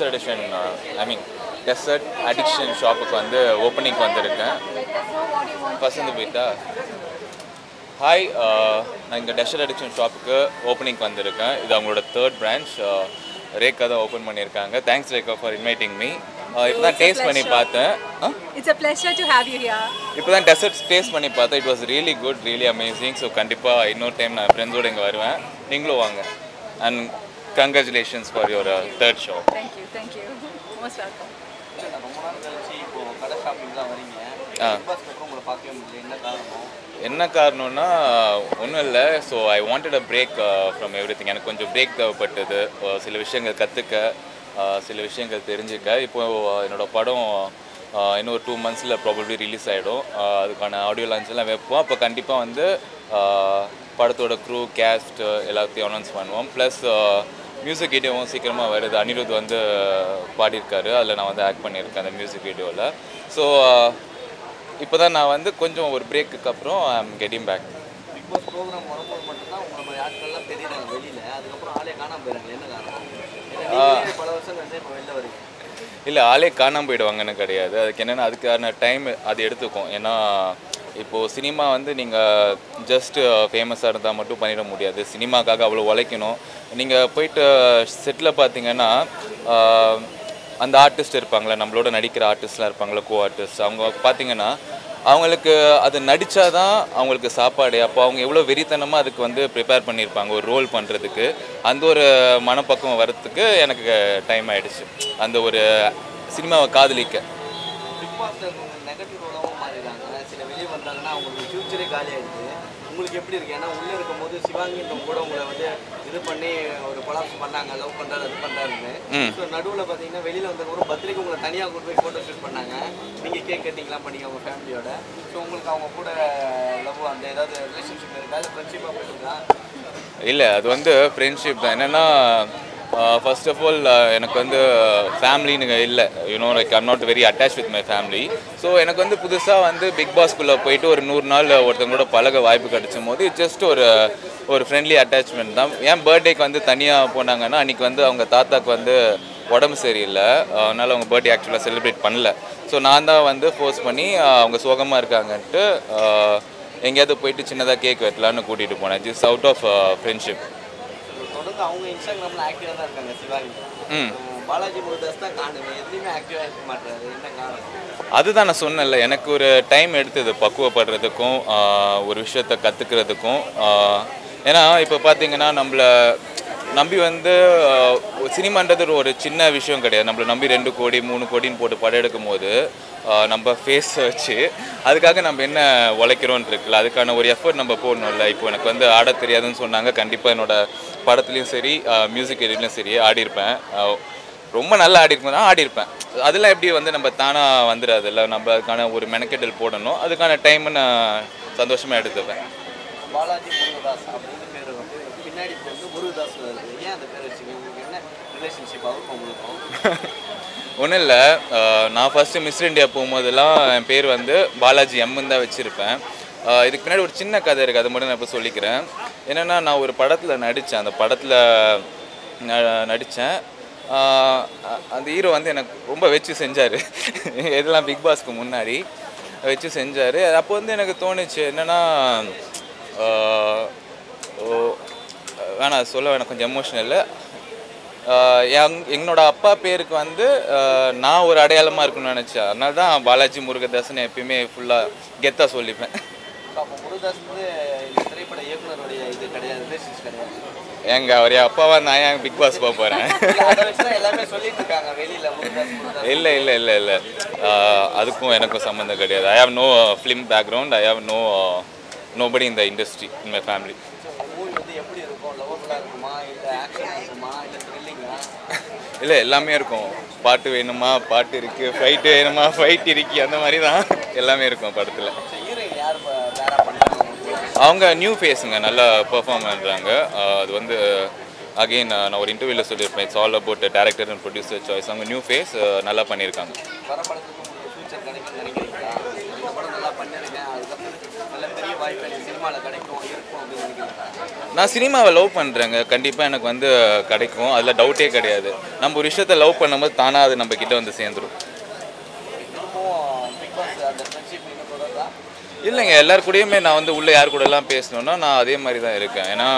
Edition I mean dessert addiction ஷாப்புக்கு வந்து ஓப்பனிங்க்கு வந்திருக்கேன் ஃபர்ஸ்ட் வந்து போயிட்டா ஹாய் நான் இங்கே டெசர்ட் அடிக்ஷன் ஷாப்புக்கு ஓப்பனிங்க்கு வந்திருக்கேன் இது அவங்களோட தேர்ட் பிரான்ச் ரேக்கா தான் ஓப்பன் பண்ணியிருக்காங்க thanks Rekha for inviting me இப்போ தான் டேஸ்ட் பண்ணி பார்த்தேன் ஆ It's a pleasure to have you here. இப்போ தான் டெசர்ட்ஸ் டேஸ்ட் பண்ணி பார்த்தேன் it was really good really amazing so கண்டிப்பாக இன்னொரு டைம் நான் ஃப்ரெண்ட்ஸோடு இங்கே வருவேன் நீங்களும் வாங்க and congratulations for your third show Thank you, thank you. Most welcome. ரொம்ப நாள் கழிச்சு இப்போ கடை ஷாப்பிங்லாம் வரீங்க ஆ. பிக் பாஸ்க்கு அப்புறம் உங்களை பார்க்கவே முடியல என்ன காரணம் என்ன காரணம்னா ஒன்றும் இல்லை so I wanted a break from everything எனக்கு கொஞ்சம் பிரேக் தேவைப்பட்டது Uh, சில விஷயங்கள் கற்றுக்க சில விஷயங்கள் தெரிஞ்சுக்க இப்போ uh, என்னோட படம் uh, இன்னும் ஒரு டூ மந்த்ஸில் ப்ராபப்ளி ரிலீஸ் ஆகிடும் அதுக்கான ஆடியோ லான்ச் எல்லாம் வைப்போம் அப்போ கண்டிப்பாக வந்து uh, படத்தோட க்ரூ கேஸ்ட் எல்லாத்தையும் அனௌன்ஸ் பண்ணுவோம் ப்ளஸ் மியூசிக் வீடியோவும் சீக்கிரமாக வருது அனிருத் வந்து பாடியிருக்காரு அதில் நான் வந்து ஆக்ட் பண்ணியிருக்கேன் அந்த மியூசிக் வீடியோவில் ஸோ இப்போ தான் நான் வந்து கொஞ்சம் ஒரு பிரேக்குக்கு அப்புறம் I am getting back Bigg Boss program வரும்போது மட்டும்தான் உங்களை மாதிரி ஆட்கள்லாம் தெரியுறாங்க வெளியில அதுக்கப்புறம் ஆளே காணாம போயிறாங்க என்ன காரணம் ஏன்னா நீங்களே பல வருஷம் கழிச்சு இப்போ வெளில வரீங்க இல்லை ஆளே காணாம போயிடுவாங்கன்னு கிடையாது அதுக்கு என்னென்னா அதுக்கான டைம் அது எடுத்துக்கும் ஏன்னா இப்போது சினிமா வந்து நீங்கள் ஜஸ்ட் ஃபேமஸாக இருந்தால் மட்டும் பண்ணிட முடியாது சினிமாக்காக அவ்வளோ உழைக்கணும் நீங்கள் போயிட்டு செட்டில் பார்த்தீங்கன்னா ஆஹ், அந்த ஆர்டிஸ்ட் இருப்பாங்களே நம்மளோட நடிக்கிற ஆர்டிஸ்ட்லாம் இருப்பாங்களே கோ ஆர்டிஸ்ட் அவங்க பார்த்தீங்கன்னா அவங்களுக்கு அது நடித்தாதான் அவங்களுக்கு சாப்பாடு அப்போ அவங்க எவ்வளோ வெறித்தனமாக அதுக்கு வந்து ப்ரிப்பேர் பண்ணியிருப்பாங்க ஒரு ரோல் பண்ணுறதுக்கு அந்த ஒரு மனப்பக்குவம் வரத்துக்கு எனக்கு டைம் ஆயிடுச்சு அந்த ஒரு சினிமாவை காதலிக்க பிக் பாஸ்ல இருக்கவங்க நெகட்டிவ் ரோலாகவும் மாறிடுறாங்க சில வெளியே வந்தாங்கன்னா அவங்களுக்கு ஃபியூச்சரே காலி ஆயிடுது உங்களுக்கு எப்படி இருக்கு ஏன்னா உள்ளே இருக்கும்போது சிவாங்கின்றவங்க கூட உங்களை வந்து இது பண்ணி ஒரு கொலாப்ஸ் பண்ணாங்க லவ் பண்ணுறாரு அது பண்ணுறாருன்னு ம். ஸோ நடுவில் பார்த்தீங்கன்னா வெளியில் வந்ததுக்கப்புறம் பர்த்டேக்கு உங்களை தனியாக கொண்டு போய் ஃபோட்டோ ஷூட் பண்ணாங்க நீங்கள் கேக் கட்டிங்லாம் பண்ணீங்க அவங்க ஃபேமிலியோட ஸோ உங்களுக்கு அவங்க கூட லவ் அந்த ஏதாவது ரிலேஷன்ஷிப் இருக்கா இல்லை ஃப்ரெண்ட்ஷிப்பாக போயிருக்கா இல்லை அது வந்து ஃப்ரெண்ட்ஷிப் தான் என்னென்னா ஃபர்ஸ்ட் ஆஃப் ஆல் எனக்கு வந்து ஃபேமிலின்னு இல்லை you know like I'm not very attach with my family so எனக்கு வந்து புதுசாக வந்து பிக் பாஸ்குள்ளே போயிட்டு ஒரு நூறு நாள் ஒருத்தவங்களோட பழக வாய்ப்பு கிடைச்சும் போது ஜஸ்ட் ஒரு ஒரு ஃப்ரெண்ட்லி அட்டாச்மெண்ட் தான் ஏன் பர்த்டேக்கு வந்து தனியாக போனாங்கன்னா அன்றைக்கி வந்து அவங்க தாத்தாக்கு வந்து உடம்பு சரியில்லை அதனால் அவங்க பர்த்டே ஆக்சுவலாக செலிப்ரேட் பண்ணல ஸோ நான் தான் வந்து ஃபோர்ஸ் பண்ணி அஹ், அவங்க சோகமாக இருக்காங்கன்ட்டு அஹ், எங்கேயாவது போயிட்டு சின்னதாக கேக் வெட்டலான்னு கூட்டிகிட்டு போனேன் ஜஸ்ட் அவுட் ஆஃப் ஃப்ரெண்ட்ஷிப் தொடர்ந்து அவங்க இன்ஸ்டாகிராமில் ஆக்டிவாக தான் இருக்காங்க சிவாங்கி ம் அஹ் பாலாஜி முருகதாஸ் தான் காணுங்க எதுலையுமே ஆக்டிவாக இருக்க மாட்டாரு என்ன காரணம் அதுதான் நான் சொன்னேன்ல எனக்கு ஒரு டைம் எடுத்தது பக்குவப்படுறதுக்கும் ஆஹ், ஒரு விஷயத்த கற்றுக்கிறதுக்கும் ஏன்னா இப்போ பார்த்தீங்கன்னா நம்மளை நம்பி வந்து ஆஹ், ஒரு சினிமான்றது ஒரு சின்ன விஷயம் கிடையாது நம்மளை நம்பி ரெண்டு கோடி மூணு கோடின்னு போட்டு படம் எடுக்கும் போது ஆஹ், நம்ம ஃபேஸ் வச்சு அதுக்காக நம்ம என்ன உழைக்கிறோன்னு இருக்குல்ல அதுக்கான ஒரு எஃபர்ட் நம்ம போடணும்ல இப்போ எனக்கு வந்து ஆட தெரியாதுன்னு சொன்னாங்க கண்டிப்பாக என்னோட படத்துலையும் சரி மியூசிக் எடிட்லையும் சரி ஆடியிருப்பேன் ஆஹ், ரொம்ப நல்லா ஆடி இருக்கும் ஆடி இருப்பேன் அதெல்லாம் எப்படி வந்து நம்ம தானாக வந்துடாதுல்ல நம்ம அதுக்கான ஒரு மெனக்கெட்டல் போடணும் அதுக்கான டைமை நான் சந்தோஷமாக எடுத்துப்பேன் பாலாஜி முருகதாஸ் அப்படின்னு பேர் வந்து பின்னாடி இப்போ வந்து முருகதாஸ் வருது ஏன் அந்த பேர் வச்சுங்க உங்களுக்கு என்ன ரிலேஷன்ஷிப் அவருக்கும் உங்களுக்கும் ஒன்றும் இல்லை நான் ஃபஸ்ட்டு மிஸ் இந்தியா போகும்போதெல்லாம் என் பேர் வந்து பாலாஜி எம்முன்னு தான் வச்சுருப்பேன் இதுக்கு பின்னாடி ஒரு சின்ன கதை இருக்குது அது மட்டும் நான் இப்போ சொல்லிக்கிறேன் என்னென்னா நான் ஒரு படத்தில் நடித்தேன் அந்த படத்தில் நடித்தேன் அந்த ஹீரோ வந்து எனக்கு ரொம்ப வச்சு செஞ்சார் இதெல்லாம் பிக் பாஸ்க்கு முன்னாடி வச்சு செஞ்சார் அப்போ வந்து எனக்கு தோணுச்சு என்னென்னா ஓ வேணாம் சொல்ல வேணாம் கொஞ்சம் எமோஷ்னல் எங் என்னோட அப்பா பேருக்கு வந்து ஆஹ், நான் ஒரு அடையாளமாக இருக்கணும்னு நினச்சேன் அதனால தான் பாலாஜி முருகதாசன் எப்பயுமே ஃபுல்லாக கெத்தாக சொல்லிப்பேன் அப்போ முருகதாஸ் வந்து இந்த திரைப்பட இயக்குனருடைய இது கிடையாது ரிலேஷன்ஸ் கிடையாது எங்க அவர் என் அப்பாவா நான் ஏன் பிக் பாஸ் போக போகிறேன் இல்ல, அதை வச்சு தான் எல்லாமே சொல்லிட்டு இருக்காங்க வெளியில முருகதாஸ் முருகதாஸ் இல்லை இல்லை இல்லை இல்லை அதுக்கும் எனக்கும் சம்மந்தம் கிடையாது I have no film background I have no nobody இந்த industry in my family movie வந்து எப்படி இருக்கும் லவர்ஃபுல்லாக இருக்குமா இல்லை ஆக்ஷன் இருக்குமா இல்லை த்ரில்லிங்கா இல்லை எல்லாமே இருக்கும் பாட்டு வேணுமா பாட்டு இருக்குது ஃபைட்டு வேணுமா ஃபைட் இருக்கு அந்த மாதிரி தான் எல்லாமே இருக்கும் படத்தில் ஸோ ஹீரோயின் யார் பேரா பண்ணுறாங்க அவங்க நியூ ஃபேஸுங்க நல்லா பெர்ஃபார்ம் பண்ணுறாங்க அது வந்து அகெயின் நான் ஒரு இன்டர்வியூவில் சொல்லியிருப்பேன் it's all about director and producer choice அவங்க நியூ ஃபேஸ் நல்லா பண்ணியிருக்காங்க வர படத்துக்கு உங்களுக்கு ஃபியூச்சர் கிடைக்கும்னு நினைக்கிறீங்களா இந்த படம் நல்லா பண்ணிருக்கேன் அதுக்கப்புறம் நல்ல பெரிய வாய்ப்பு எனக்கு சினிமாவில் கிடைக்கும் இருக்கும் அப்படின்னு நினைக்கிறீங்களா நான் சினிமாவை லவ் பண்ணுறேங்க கண்டிப்பாக எனக்கு வந்து கிடைக்கும் அதில் டவுட்டே கிடையாது நம்ம ஒரு விஷயத்த லவ் பண்ணும்போது தானாக அது நம்ம கிட்ட வந்து சேர்ந்துரும் திரும்பவும் பிக் பாஸ் அந்த ஃப்ரெண்ட்ஷிப் இன்னும் தொடர்றதா இல்லைங்க எல்லார் கூடயுமே நான் வந்து உள்ளே யார் கூடலாம் பேசணுன்னா நான் அதே மாதிரி தான் இருக்கேன் ஏன்னா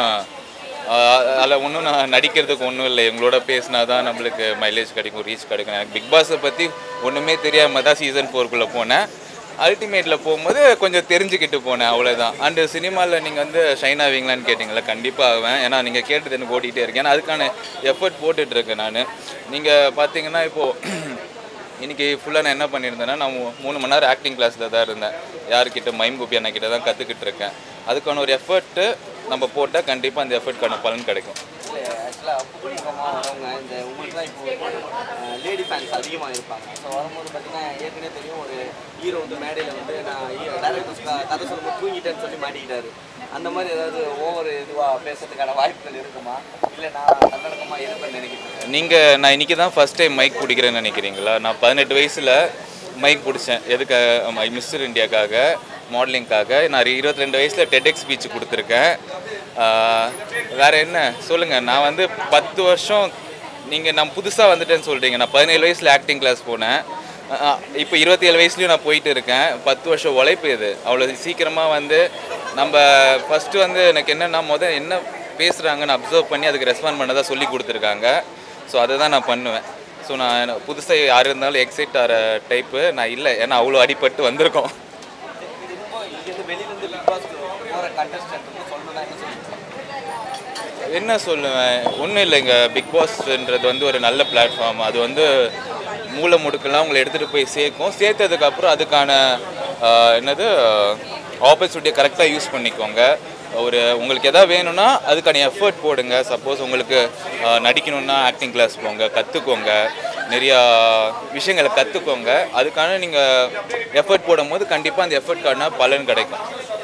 அதில் ஒன்றும் நான் நடிக்கிறதுக்கு ஒன்றும் இல்லை எங்களோட பேசினா தான் நம்மளுக்கு மைலேஜ் கிடைக்கும் ரீச் கிடைக்கும் எனக்கு பிக் பாஸை பற்றி ஒன்றுமே தெரியாமல் தான் சீசன் ஃபோர்க்குள்ளே போனேன் அல்டிமேட்டில் போகும்போது கொஞ்சம் தெரிஞ்சுக்கிட்டு போனேன் அவ்வளோதான் அண்டு சினிமாவில் நீங்கள் வந்து ஷைன் ஆவீங்களான்னு கேட்டிங்களா கண்டிப்பாக ஆவேன் ஏன்னா நீங்கள் கேட்டது எனக்கு ஓடிட்டே இருக்கேன் ஏன்னா அதுக்கான எஃபர்ட் போட்டுட்ருக்கேன் நான் நீங்கள் பார்த்தீங்கன்னா இப்போது இன்னைக்கு ஃபுல்லாக நான் என்ன பண்ணியிருந்தேன்னா நான் மூ- மூணு மணி நேரம் ஆக்டிங் கிளாஸில் தான் இருந்தேன் யார்கிட்ட மைம் கோபி அண்ணா கிட்ட தான் கற்றுக்கிட்டு இருக்கேன் அதுக்கான ஒரு எஃபர்ட்டு நம்ம போட்டால் கண்டிப்பாக அந்த எஃபர்ட்கான பலன் கிடைக்கும் இல்லை ஆக்சுவலாக புதுமுகமாக வரவங்க இந்த உங்களுக்கு தான் இப்போ லேடி ஃபேன்ஸ் அதிகமாக இருப்பாங்க ஸோ வரும்போது பார்த்தீங்கன்னா ஏற்கனவே தெரியும் ஒரு ஹீரோ வந்து மேடையில் வந்து நான் டேரக்டர்ஸ் கதை சொல்லும்போது தூங்கிட்டேன்னு சொல்லி மாட்டிக்கிட்டாரு அந்த மாதிரி ஏதாவது ஓவர் இதுவாக பேசுறதுக்கான வாய்ப்புகள் இருக்குமா இல்லை நான் நல்லடக்கமாக இருப்பேன்னு நினைக்கிறேன் நீங்கள் நான் இன்றைக்கி தான் ஃபஸ்ட் டைம் மைக் பிடிக்கிறேன்னு நினைக்கிறீங்களா நான் பதினெட்டு வயசில் மைக் பிடிச்சேன் எதுக்காக மிஸ்டர் இந்தியாக்காக மாடலிங்காக நான் இருபத்தி ரெண்டு வயசில் டெடெக் ஸ்பீச் கொடுத்துருக்கேன் ஆஹ், வேற என்ன சொல்லுங்கள் நான் வந்து பத்து வருஷம் நீங்கள் நான் புதுசாக வந்துட்டேன்னு சொல்கிறீங்க நான் பதினேழு வயசில் ஆக்டிங் கிளாஸ் போனேன் இப்போ இருபத்தி ஏழு வயசுலையும் நான் போயிட்டு இருக்கேன் பத்து வருஷம் உழைப்பு இது அவ்வளோ சீக்கிரமாக வந்து நம்ம ஃபஸ்ட்டு வந்து எனக்கு என்னென்னா முதல் என்ன பேசுகிறாங்கன்னு அப்சர்வ் பண்ணி அதுக்கு ரெஸ்பாண்ட் பண்ணதாக சொல்லி கொடுத்துருக்காங்க ஸோ அதை தான் நான் பண்ணுவேன் ஸோ நான் புதுசாக யார் இருந்தாலும் எக்ஸைட் ஆகிற டைப்பு நான் இல்லை ஏன்னா அவ்வளோ அடிபட்டு வந்திருக்கோம் திரும்ப இங்கேருந்து வெளியிலேருந்து பிக் பாஸ்க்கு போகிற கண்டஸ்டன்ட் வந்து சொல்லணும்னா என்ன சொல்லுவீங்க என்ன சொல்லுவேன் ஒன்றும் இல்லைங்க பிக் பாஸ்ன்றது வந்து ஒரு நல்ல பிளாட்ஃபார்ம் அது வந்து மூளை முடுக்கெல்லாம் உங்களை எடுத்துகிட்டு போய் சேர்க்கும் சேர்த்ததுக்கப்புறம் அதுக்கான ஆஹ், என்னது ஆப்பர்ச்சுனிட்டியை கரெக்டாக யூஸ் பண்ணிக்கோங்க ஒரு உங்களுக்கு எதாவது வேணும்னா அதுக்கான எஃபர்ட் போடுங்க சப்போஸ் உங்களுக்கு ஆஹ், நடிக்கணும்னா ஆக்டிங் கிளாஸ் போங்க கற்றுக்கோங்க நிறையா விஷயங்களை கற்றுக்கோங்க அதுக்கான நீங்கள் எஃபர்ட் போடும்போது கண்டிப்பாக அந்த எஃபர்ட்கான பலன் கிடைக்கும்